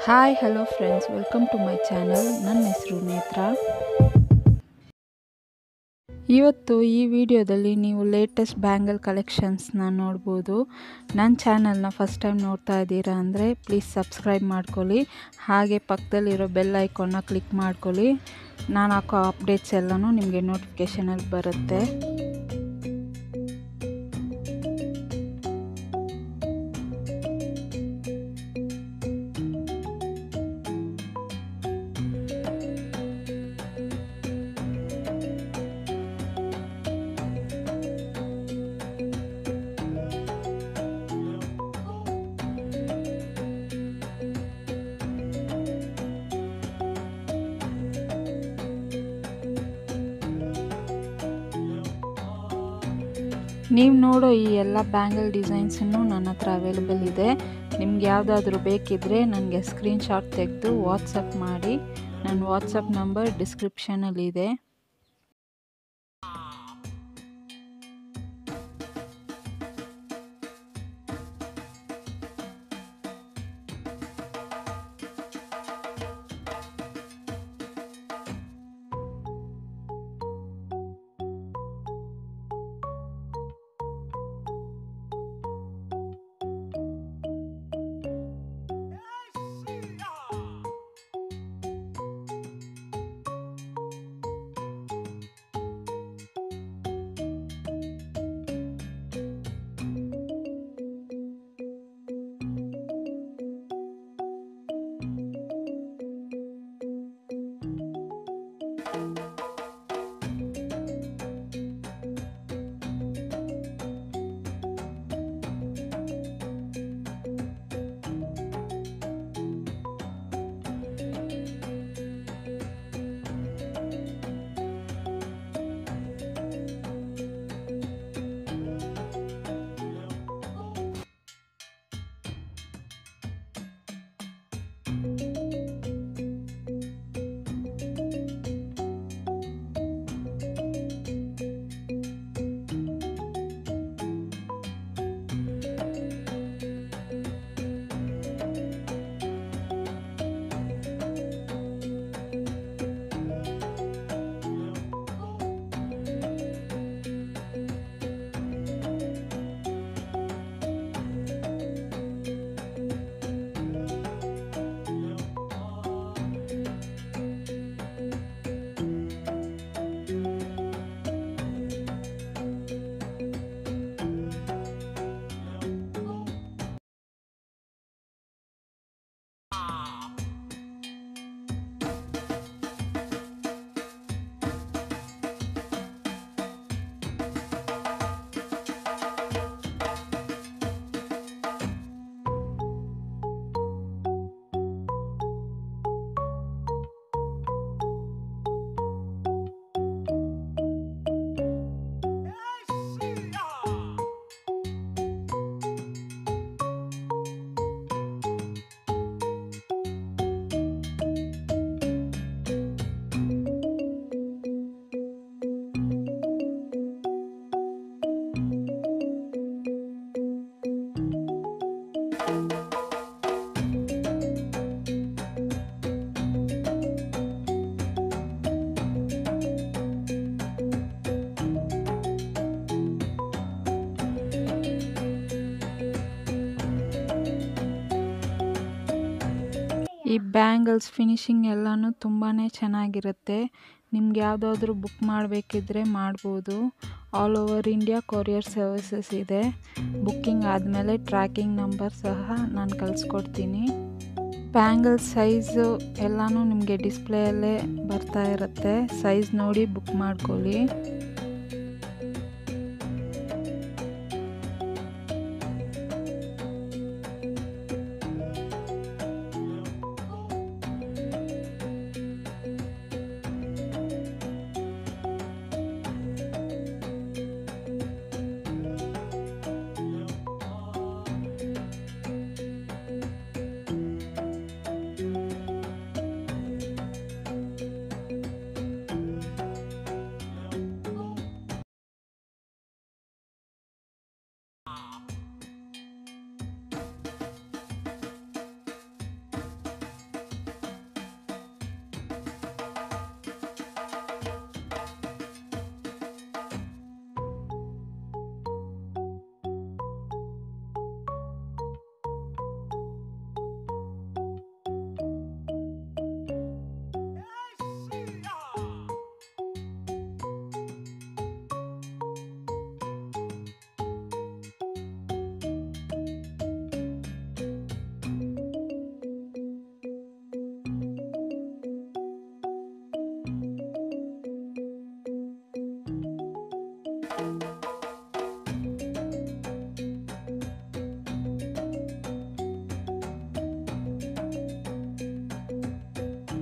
hi hello friends welcome to my channel ನನ್ನ ಹೆಸರು ನೇತ್ರ ಇವತ್ತು ಈ ವಿಡಿಯೋದಲ್ಲಿ ನೀವು ಲೇಟೆಸ್ಟ್ ಬ್ಯಾಂಗಲ್ ಕಲೆಕ್ಷನ್ಸ್ನ ನೋಡ್ಬೋದು ನನ್ನ ಚಾನಲ್ನ ಫಸ್ಟ್ ಟೈಮ್ ನೋಡ್ತಾ ಇದ್ದೀರಾ ಅಂದರೆ ಪ್ಲೀಸ್ ಸಬ್ಸ್ಕ್ರೈಬ್ ಮಾಡ್ಕೊಳ್ಳಿ ಹಾಗೆ ಪಕ್ಕದಲ್ಲಿರೋ ಬೆಲ್ ಐಕಾನ್ನ ಕ್ಲಿಕ್ ಮಾಡ್ಕೊಳ್ಳಿ ನಾನು ಹಾಕೋ ಅಪ್ಡೇಟ್ಸ್ ಎಲ್ಲನೂ ನಿಮಗೆ ನೋಟಿಫಿಕೇಷನಲ್ಲಿ ಬರುತ್ತೆ ನೀವು ನೋಡೋ ಈ ಎಲ್ಲ ಬ್ಯಾಂಗಲ್ ಡಿಸೈನ್ಸನ್ನು ನನ್ನ ಹತ್ರ ಅವೈಲೇಬಲ್ ಇದೆ ನಿಮ್ಗೆ ಯಾವುದಾದ್ರೂ ಬೇಕಿದ್ದರೆ ನನಗೆ ಸ್ಕ್ರೀನ್ಶಾಟ್ ತೆಗೆದು ವಾಟ್ಸಪ್ ಮಾಡಿ ನನ್ನ ವಾಟ್ಸಪ್ ನಂಬರ್ ಡಿಸ್ಕ್ರಿಪ್ಷನಲ್ಲಿದೆ ಈ ಬ್ಯಾಂಗಲ್ಸ್ ಫಿನಿಶಿಂಗ್ ಎಲ್ಲನೂ ತುಂಬಾ ಚೆನ್ನಾಗಿರುತ್ತೆ ನಿಮ್ಗೆ ಯಾವುದಾದ್ರೂ ಬುಕ್ ಮಾಡಬೇಕಿದ್ರೆ ಮಾಡ್ಬೋದು all over India courier services ಇದೆ ಬುಕ್ಕಿಂಗ್ ಆದಮೇಲೆ ಟ್ರ್ಯಾಕಿಂಗ್ ನಂಬರ್ ಸಹ ನಾನು ಕಳಿಸ್ಕೊಡ್ತೀನಿ ಬ್ಯಾಂಗಲ್ ಸೈಜು ಎಲ್ಲನೂ ನಿಮಗೆ ಡಿಸ್ಪ್ಲೇಯಲ್ಲೇ ಬರ್ತಾ ಇರುತ್ತೆ ಸೈಜ್ ನೋಡಿ ಬುಕ್ ಮಾಡ್ಕೊಳ್ಳಿ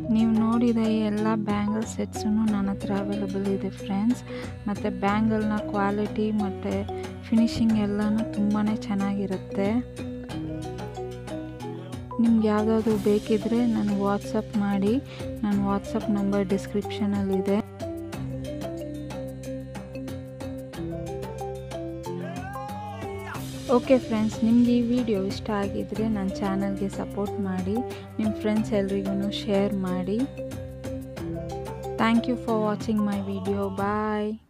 ನೀವು ನೋಡಿದ ಈ ಎಲ್ಲ ಬ್ಯಾಂಗಲ್ ಸೆಟ್ಸೂ ನನ್ನ ಹತ್ರ ಅವೈಲಬಲ್ ಇದೆ ಫ್ರೆಂಡ್ಸ್ ಮತ್ತು ಬ್ಯಾಂಗಲ್ನ ಕ್ವಾಲಿಟಿ ಮತ್ತು ಫಿನಿಶಿಂಗ್ ಎಲ್ಲನೂ ತುಂಬಾ ಚೆನ್ನಾಗಿರುತ್ತೆ ನಿಮ್ಗೆ ಯಾವುದಾದ್ರು ಬೇಕಿದ್ದರೆ ನನಗೆ ವಾಟ್ಸಪ್ ಮಾಡಿ ನನ್ನ ವಾಟ್ಸಪ್ ನಂಬರ್ ಡಿಸ್ಕ್ರಿಪ್ಷನಲ್ಲಿದೆ ಓಕೆ ಫ್ರೆಂಡ್ಸ್ ನಿಮಗೆ ಈ ವಿಡಿಯೋ ಇಷ್ಟ ಆಗಿದ್ದರೆ ನನ್ನ ಚಾನಲ್ಗೆ ಸಪೋರ್ಟ್ ಮಾಡಿ ನಿಮ್ಮ ಫ್ರೆಂಡ್ಸ್ ಎಲ್ರಿಗೂ ಶೇರ್ ಮಾಡಿ thank you for watching my video bye